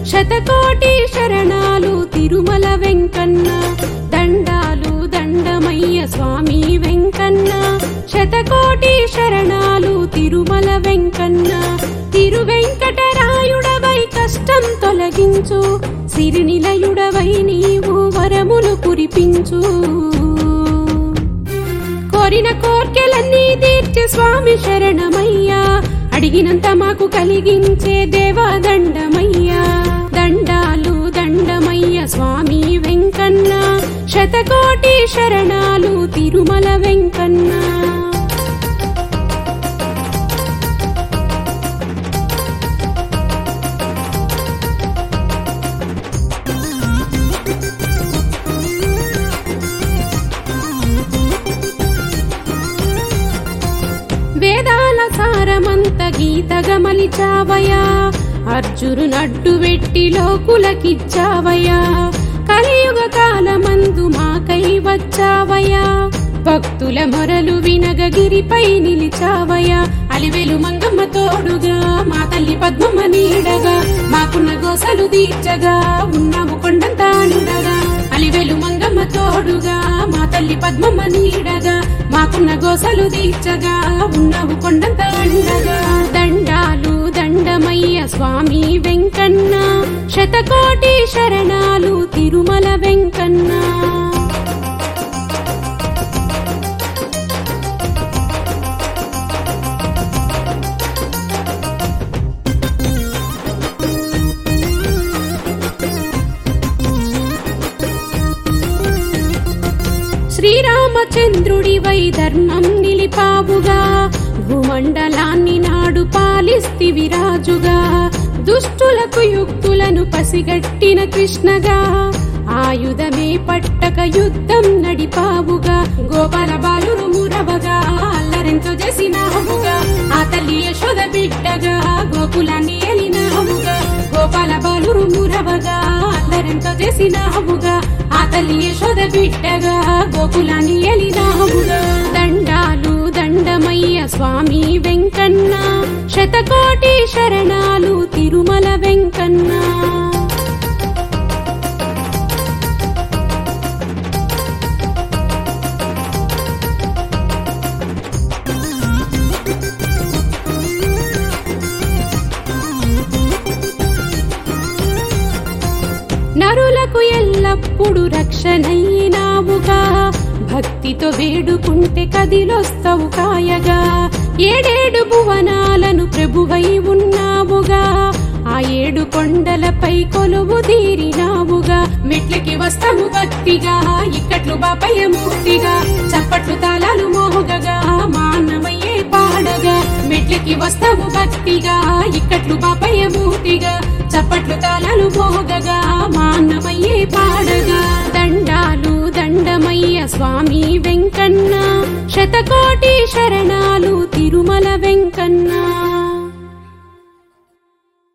శతకోటి శరణాలు తిరుమల వెంకన్న దండాలు దండమయ్య స్వామి వెంకన్న శతకోటి శరణాలు తిరుమల వెంకన్న తిరు వెంకటరాయుడవై కష్టం తొలగించు సిరినిలయుడవై నీవు వరములు కురిపించు కోరిన కోర్కెలన్నీ తీర్చే స్వామి శరణమయ్యా అడిగినంత మాకు కలిగించే దేవా దండమయ్యా దండాలు దండమయ్య స్వామి వెంకన్న శతకోటి శరణాలు తిరుమల వెంకన్న వేదాల సారమంత గీతగా మలిచావయా అర్జును నడ్డు వెట్టి లోకులకిచ్చావయా కలియుగ కాలమందు మాకై వచ్చావయా భక్తుల మొరలు వినగ గిరిపై నిలిచావయా అలివెలు మంగమ్మ తోడుగా మా తల్లి పద్మమ్మ నీడగా మాకున్న గోసలు తీర్చగా ఉన్నాము కొండంత అండగా అలివెలు మంగమ్మ తోడుగా మా తల్లి పద్మమ్మ నీడగా మాకున్న గోసలు తీర్చగా ఉన్నావు కొండంత అండగా దండాలు దండమయ్య స్వామి వెంకన్న శతకోటి శరణాలు తిరుమల వెంకన్న శ్రీరామచంద్రుడివై ధర్మం నిలిపావుగా భూమండలాన్ని నాడు పాలిస్తివి రాజుగా దుష్టులకు యుక్తులను పసిగట్టిన కృష్ణగా ఆయుధమే పట్టక యుద్ధం నడిపావుగా గోపాల బాలురు మురవగా అల్లరెంతో చేసినావుగా ఆ తల్లి యశోద బిడ్డగా గోకులాన్ని ఎలినావుగా గోపాల బాలురు మురవగా అల్లరెంతో చేసినావుగా ఆ తల్లి యశోద బిడ్డగా గోకులాన్ని ఎలినావుగా దండాలు దండమయ్య స్వామి వెంకన్న శతకోటి శరణాలు తిరుమల వెంకన్న నరులకు ఎల్లప్పుడు రక్షణయినావుగా భక్తితో వేడుకుంటే కదిలొస్తావు కాయగా ఏడేడు భువనాలను ప్రభువై ఉన్నావుగా ఆ ఏడు కొండలపై కొలువు తీరినావుగా మెట్లకి వస్తాము భక్తిగా ఇక్కట్లు బాపయ్య మూర్తిగా చప్పట్లు తాళాలు మోహగగా మానమయ్యే పాడగా మెట్లకి వస్తాము భక్తిగా ఇక్కట్లు బాపయ్య మూర్తిగా చప్పట్లు తాళాలు మోగగా మానమయ్యే పాడగా దండాలు దండమయ్య స్వామి వెంకన్న శతకోటి శరణాలు తిరుమల వెంకన్న